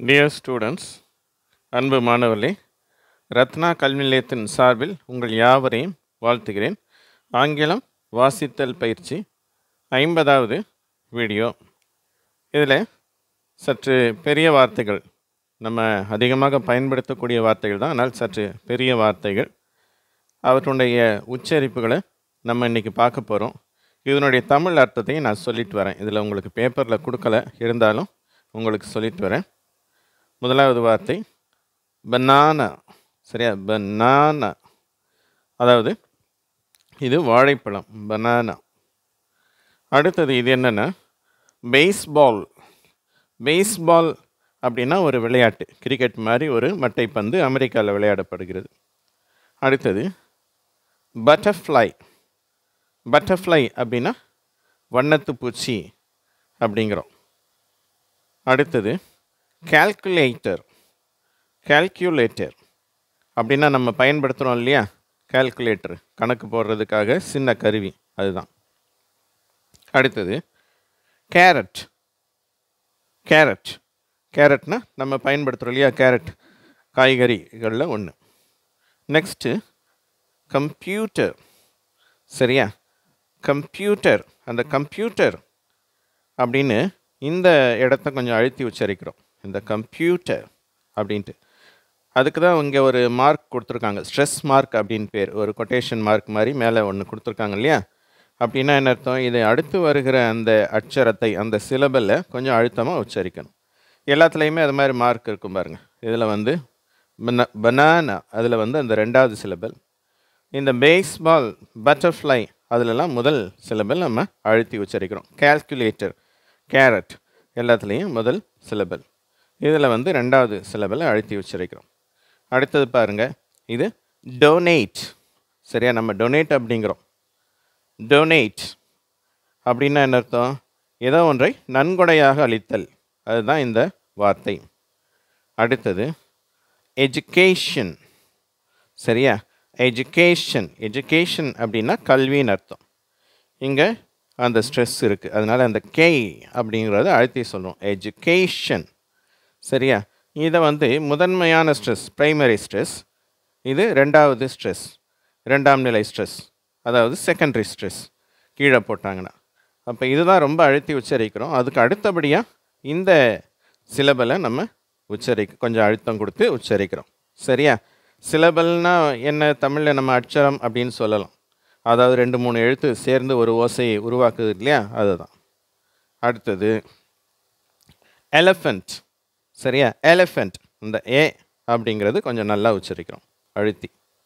dear students அன்பு மாணவர்களே ரத்னா கல்வி நிலையத்தின் சார்பில் உங்கள் யாவரையும் வாழ்த்துகிறேன் ஆங்கிலம் வாசித்தல் பயிற்சி ஐம்பதாவது வீடியோ இதில் சற்று பெரிய வார்த்தைகள் நம்ம அதிகமாக பயன்படுத்தக்கூடிய வார்த்தைகள் தான் ஆனால் சற்று பெரிய வார்த்தைகள் அவற்றுடைய உச்சரிப்புகளை நம்ம இன்றைக்கி பார்க்க போகிறோம் இதனுடைய தமிழ் அர்த்தத்தையும் நான் சொல்லிட்டு வரேன் இதில் உங்களுக்கு பேப்பரில் கொடுக்கல இருந்தாலும் உங்களுக்கு சொல்லிட்டு வரேன் முதலாவது வார்த்தை பனானா சரியா பனானா அதாவது இது வாழைப்பழம் பனானா அடுத்தது இது என்னென்னா பேஸ்பால் பேஸ்பால் அப்படின்னா ஒரு விளையாட்டு கிரிக்கெட் மாதிரி ஒரு மட்டைப்பந்து அமெரிக்காவில் விளையாடப்படுகிறது அடுத்தது பட்டர்ஃப்ளை பட்டர்ஃப்ளை அப்படின்னா வண்ணத்து பூச்சி அப்படிங்கிறோம் அடுத்தது கால்குலேட்டர் கால்குலேட்டர் அப்படின்னா நம்ம பயன்படுத்துகிறோம் இல்லையா கால்குலேட்டர் கணக்கு போடுறதுக்காக சின்ன கருவி அதுதான் அடுத்தது கேரட் கேரட் கேரட்னா நம்ம பயன்படுத்துகிறோம் இல்லையா கேரட் காய்கறிகளில் ஒன்று நெக்ஸ்ட்டு கம்ப்யூட்டர் சரியா கம்ப்யூட்டர் அந்த கம்ப்யூட்டர் அப்படின்னு இந்த இடத்த கொஞ்சம் அழுத்தி உச்சரிக்கிறோம் இந்த கம்ப்யூட்டர் அப்படின்ட்டு அதுக்கு தான் இங்கே ஒரு மார்க் கொடுத்துருக்காங்க ஸ்ட்ரெஸ் மார்க் அப்படின்னு பேர் ஒரு கொட்டேஷன் மார்க் மாதிரி மேலே ஒன்று கொடுத்துருக்காங்க இல்லையா அப்படின்னா என்ன அர்த்தம் இது அடுத்து வருகிற அந்த அட்சரத்தை அந்த சிலபலை கொஞ்சம் அழுத்தமாக உச்சரிக்கணும் எல்லாத்துலேயுமே அது மாதிரி மார்க் இருக்கும் பாருங்கள் இதில் வந்து பன பனானா அதில் வந்து அந்த ரெண்டாவது சிலபல் இந்த பேஸ்பால் பட்டர்ஃப்ளை அதிலெல்லாம் முதல் சிலபல் நம்ம அழுத்தி உச்சரிக்கிறோம் கால்குலேட்டர் கேரட் எல்லாத்துலேயும் முதல் சிலபல் இதில் வந்து ரெண்டாவது சிலபலை அழுத்தி உச்சரிக்கிறோம் அடுத்தது பாருங்கள் இது டொனேட் சரியா நம்ம டொனேட் அப்படிங்கிறோம் டொனேட் அப்படின்னா என்ன அர்த்தம் ஏதோ ஒன்றை நன்கொடையாக அளித்தல் அதுதான் இந்த வார்த்தை அடுத்தது எஜுகேஷன் சரியா எஜுகேஷன் எஜுகேஷன் அப்படின்னா கல்வின்னு அர்த்தம் இங்கே அந்த ஸ்ட்ரெஸ் இருக்குது அதனால் அந்த கே அப்படிங்கிறத அழுத்தி சொல்கிறோம் எஜுகேஷன் சரியா இதை வந்து முதன்மையான ஸ்ட்ரெஸ் ப்ரைமரி ஸ்ட்ரெஸ் இது ரெண்டாவது ஸ்ட்ரெஸ் ரெண்டாம் நிலை ஸ்ட்ரெஸ் அதாவது செகண்டரி ஸ்ட்ரெஸ் கீழே போட்டாங்கன்னா அப்போ இதுதான் ரொம்ப அழுத்தி உச்சரிக்கிறோம் அதுக்கு அடுத்தபடியாக இந்த சிலபலை நம்ம உச்சரிக்க கொஞ்சம் அழுத்தம் கொடுத்து உச்சரிக்கிறோம் சரியா சிலபல்னா என்ன தமிழில் நம்ம அட்சரம் அப்படின்னு சொல்லலாம் அதாவது ரெண்டு மூணு எழுத்து சேர்ந்து ஒரு ஓசையை உருவாக்குது இல்லையா அதுதான் அடுத்தது எலஃபண்ட் சரியா எலஃபண்ட் இந்த ஏ அப்படிங்கிறது கொஞ்சம் நல்லா உச்சரிக்கிறோம் அழுத்தி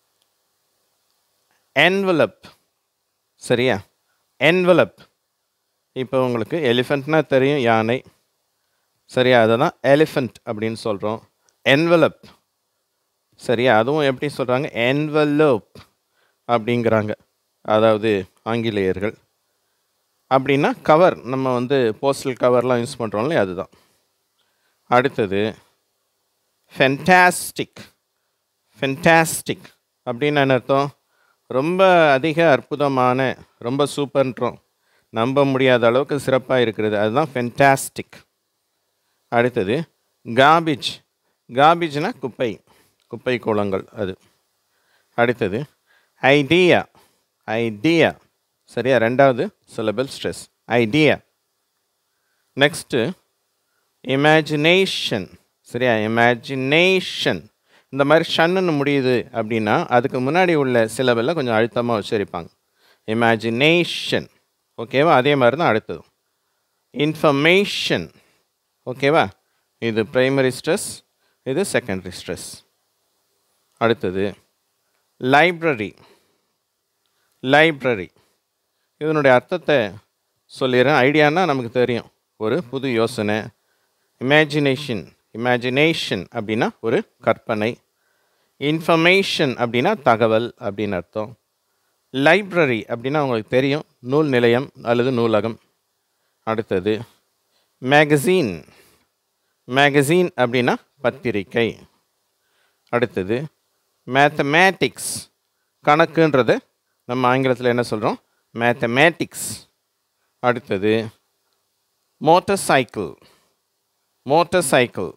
என்வலப் சரியா என்வலப் இப்போ உங்களுக்கு எலிஃபெண்ட்னா தெரியும் யானை சரியா அதை தான் எலிஃபண்ட் அப்படின்னு சொல்கிறோம் என்வலப் சரியா அதுவும் எப்படி சொல்கிறாங்க என்வலோப் அப்படிங்கிறாங்க அதாவது ஆங்கிலேயர்கள் அப்படின்னா கவர் நம்ம வந்து போஸ்டல் கவர்லாம் யூஸ் பண்ணுறோம்ல அதுதான் அடுத்தது ஃபென்டாஸ்டிக் ஃபென்டாஸ்டிக் அப்படின்னு என்ன அர்த்தம் ரொம்ப அதிக அற்புதமான ரொம்ப சூப்பர்ன்றோம் நம்ப முடியாத அளவுக்கு சிறப்பாக இருக்கிறது அதுதான் ஃபென்டாஸ்டிக் அடுத்தது காபிஜ் காபிஜ்னா குப்பை குப்பை கூலங்கள் அது அடுத்தது ஐடியா ஐடியா சரியா ரெண்டாவது syllable stress idea next imagination சரியா இமேஜினேஷன் இந்த மாதிரி ஷன்னு முடியுது அப்படின்னா அதுக்கு முன்னாடி உள்ள சிலபலில் கொஞ்சம் அழுத்தமாக உச்சரிப்பாங்க இமேஜினேஷன் ஓகேவா அதே மாதிரி தான் அடுத்தது இன்ஃபர்மேஷன் ஓகேவா இது ப்ரைமரி ஸ்ட்ரெஸ் இது செகண்டரி ஸ்ட்ரெஸ் அடுத்தது லைப்ரரி லைப்ரரி இதனுடைய அர்த்தத்தை சொல்லிடுறேன் ஐடியானா நமக்கு தெரியும் ஒரு புது யோசனை இமேஜினேஷன் இமேஜினேஷன் அப்படின்னா ஒரு கற்பனை இன்ஃபர்மேஷன் அப்படின்னா தகவல் அப்படின்னு அர்த்தம் லைப்ரரி அப்படின்னா உங்களுக்கு தெரியும் நூல் நிலையம் அல்லது நூலகம் அடுத்தது மேகசீன் மேகசீன் அப்படின்னா பத்திரிக்கை அடுத்தது மேத்தமேட்டிக்ஸ் கணக்குன்றது நம்ம ஆங்கிலத்தில் என்ன சொல்கிறோம் மேத்தமேட்டிக்ஸ் அடுத்தது மோட்டார் சைக்கிள் மோட்டார் சைக்கிள்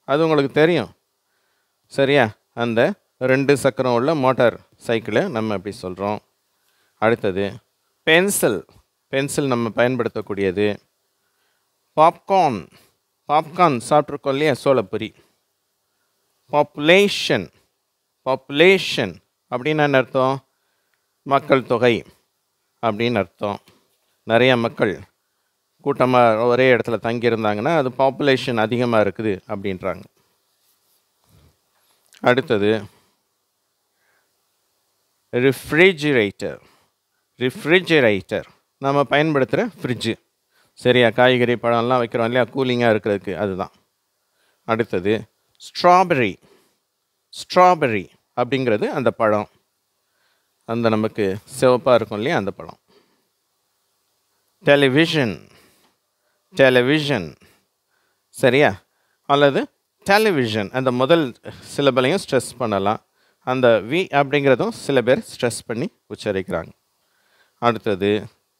அது உங்களுக்கு தெரியும் சரியா அந்த ரெண்டு சக்கரம் உள்ள மோட்டார் சைக்கிளை நம்ம அப்படி சொல்கிறோம் அடுத்தது பென்சில் பென்சில் நம்ம பயன்படுத்தக்கூடியது பாப்கார்ன் பாப்கார்ன் சாப்பிட்ருக்கோம் இல்லையா சோளப்பொரி பாப்புலேஷன் பாப்புலேஷன் அப்படின்னு என்ன அர்த்தம் மக்கள் தொகை அப்படின்னு அர்த்தம் நிறைய மக்கள் கூட்டமாக ஒரே இடத்துல தங்கியிருந்தாங்கன்னா அது பாப்புலேஷன் அதிகமாக இருக்குது அப்படின்றாங்க அடுத்தது ரிஃப்ரிஜிரேட்டர் ரிஃப்ரிஜிரேட்டர் நம்ம பயன்படுத்துகிற ஃப்ரிட்ஜு சரியா காய்கறி பழம்லாம் வைக்கிறோம் இல்லையா கூலிங்காக இருக்கிறதுக்கு அதுதான் அடுத்தது ஸ்ட்ராபெரி ஸ்ட்ராபெரி அப்படிங்கிறது அந்த பழம் அந்த நமக்கு சிவப்பாக இருக்கும் இல்லையா அந்த பழம் டெலிவிஷன் டெலிவிஷன் சரியா அல்லது டெலிவிஷன் அந்த முதல் சிலபலையும் ஸ்ட்ரெஸ் பண்ணலாம் அந்த வி அப்படிங்கிறதும் சில பேர் ஸ்ட்ரெஸ் பண்ணி உச்சரிக்கிறாங்க அடுத்தது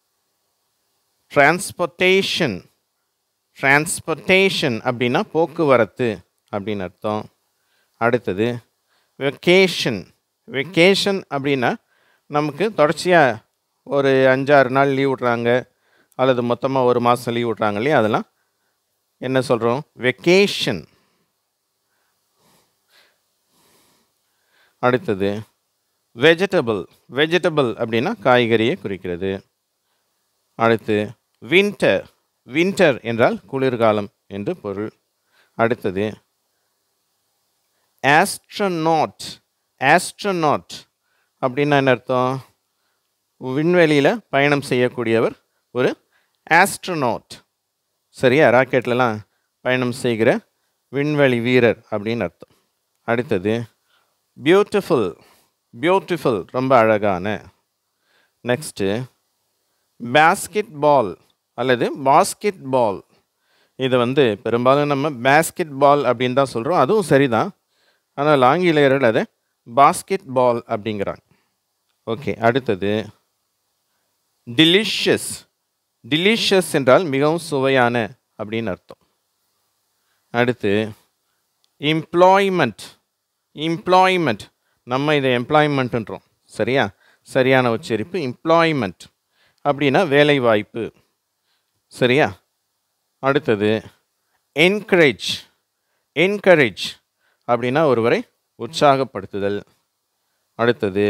டிரான்ஸ்போர்ட்டேஷன் டிரான்ஸ்போர்ட்டேஷன் அப்படின்னா போக்குவரத்து அப்படின்னு அர்த்தம் அடுத்தது வெக்கேஷன் வெக்கேஷன் அப்படின்னா நமக்கு தொடர்ச்சியாக ஒரு அஞ்சாறு நாள் லீவ் விட்றாங்க அல்லது மொத்தமாக ஒரு மாதம் லீவ் விட்றாங்க இல்லையா அதெல்லாம் என்ன சொல்கிறோம் வெக்கேஷன் அடுத்தது வெஜிடபிள் வெஜிடபிள் அப்படின்னா காய்கறியை குறிக்கிறது அடுத்து வின்டர் வின்டர் என்றால் குளிர்காலம் என்று பொருள் அடுத்தது ஆஸ்ட்ரனாட் ஆஸ்ட்ரனாட் அப்படின்னா என்ன அர்த்தம் விண்வெளியில் பயணம் செய்யக்கூடியவர் ஒரு ஆஸ்ட்ரனாட் சரியா ராக்கெட்லலாம் பயணம் செய்கிற விண்வெளி வீரர் அப்படின்னு அர்த்தம் அடுத்தது பியூட்டிஃபுல் பியூட்டிஃபுல் ரொம்ப அழகான நெக்ஸ்ட்டு பேஸ்கெட் பால் அல்லது பாஸ்கெட் பால் இது வந்து பெரும்பாலும் நம்ம பேஸ்கெட் பால் அப்படின்னு தான் சொல்கிறோம் அதுவும் சரிதான் ஆனால் ஆங்கிலேயர்கள் அதை பாஸ்கெட் பால் அப்படிங்கிறாங்க ஓகே அடுத்தது டிலிஷியஸ் டிலிஷியஸ் என்றால் மிகவும் சுவையான அப்படின்னு அர்த்தம் அடுத்து எம்ப்ளாய்மெண்ட் எம்ப்ளாய்மெண்ட் நம்ம இதை எம்ப்ளாய்மெண்ட்டுன்றோம் சரியா சரியான உச்சரிப்பு எம்ப்ளாய்மெண்ட் அப்படின்னா வேலை வாய்ப்பு சரியா அடுத்தது என்கரேஜ் என்கரேஜ் அப்படின்னா ஒருவரை உற்சாகப்படுத்துதல் அடுத்தது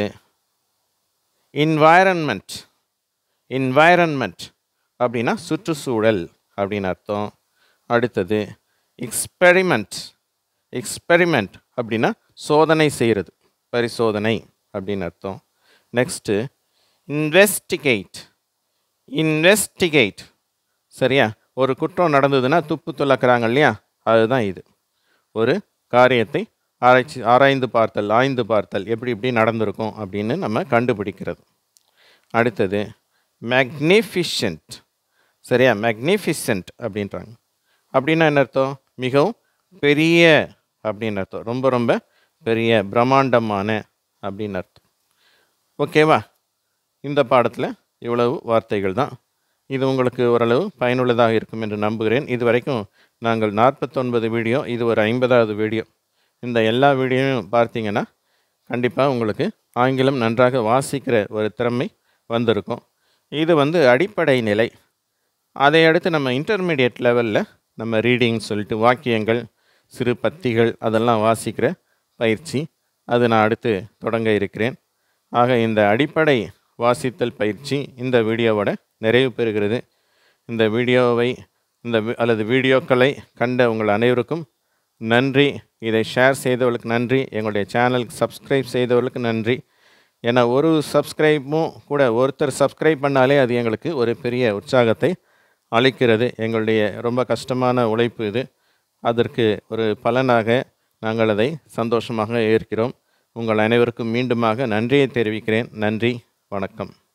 இன்வைரன்மெண்ட் இன்வைரன்மெண்ட் அப்படின்னா சுற்றுச்சூழல் அப்படின்னு அர்த்தம் அடுத்தது எக்ஸ்பெரிமெண்ட் எக்ஸ்பெரிமெண்ட் அப்படின்னா சோதனை செய்கிறது பரிசோதனை அப்படின்னு அர்த்தம் நெக்ஸ்ட்டு இன்வெஸ்டிகேட் இன்வெஸ்டிகேட் சரியா ஒரு குற்றம் நடந்ததுன்னா துப்பு துளக்குறாங்க இல்லையா அதுதான் இது ஒரு காரியத்தை ஆராய்ச்சி ஆராய்ந்து பார்த்தல் ஆய்ந்து பார்த்தல் எப்படி இப்படி நடந்திருக்கும் அப்படின்னு நம்ம கண்டுபிடிக்கிறது அடுத்தது மேக்னிஃபிஷன்ட் சரியா மேக்னிஃபிஷன்ட் அப்படின்றாங்க அப்படின்னா என்ன அர்த்தம் மிகவும் பெரிய அப்படின்னு அர்த்தம் ரொம்ப ரொம்ப பெரிய பிரம்மாண்டமான அப்படின்னு அர்த்தம் ஓகேவா இந்த பாடத்தில் இவ்வளவு வார்த்தைகள் தான் இது உங்களுக்கு ஓரளவு பயனுள்ளதாக இருக்கும் என்று நம்புகிறேன் இது வரைக்கும் நாங்கள் நாற்பத்தொன்பது வீடியோ இது ஒரு ஐம்பதாவது வீடியோ இந்த எல்லா வீடியோவும் பார்த்தீங்கன்னா கண்டிப்பாக உங்களுக்கு ஆங்கிலம் நன்றாக வாசிக்கிற ஒரு திறமை வந்திருக்கும் இது வந்து அடிப்படை நிலை அதை அடுத்து நம்ம இன்டர்மீடியட் லெவலில் நம்ம ரீடிங் சொல்லிட்டு வாக்கியங்கள் சிறு பத்திகள் அதெல்லாம் வாசிக்கிற பயிற்சி அது நான் அடுத்து தொடங்க இருக்கிறேன் ஆக இந்த அடிப்படை வாசித்தல் பயிற்சி இந்த வீடியோவோட நிறைவு பெறுகிறது இந்த வீடியோவை இந்த வி- அல்லது வீடியோக்களை கண்ட உங்கள் அனைவருக்கும் நன்றி இதை ஷேர் செய்தவர்களுக்கு நன்றி எங்களுடைய சேனலுக்கு சப்ஸ்கிரைப் செய்தவர்களுக்கு நன்றி ஏன்னா ஒரு சப்ஸ்கிரைப்பும் கூட ஒருத்தர் சப்ஸ்கிரைப் பண்ணாலே அது எங்களுக்கு ஒரு பெரிய உற்சாகத்தை அளிக்கிறது எங்களுடைய ரொம்ப கஷ்டமான உழைப்பு இது அதற்கு ஒரு பலனாக நாங்கள் அதை சந்தோஷமாக ஏற்கிறோம் உங்கள் அனைவருக்கும் மீண்டுமாக நன்றியை தெரிவிக்கிறேன் நன்றி வணக்கம்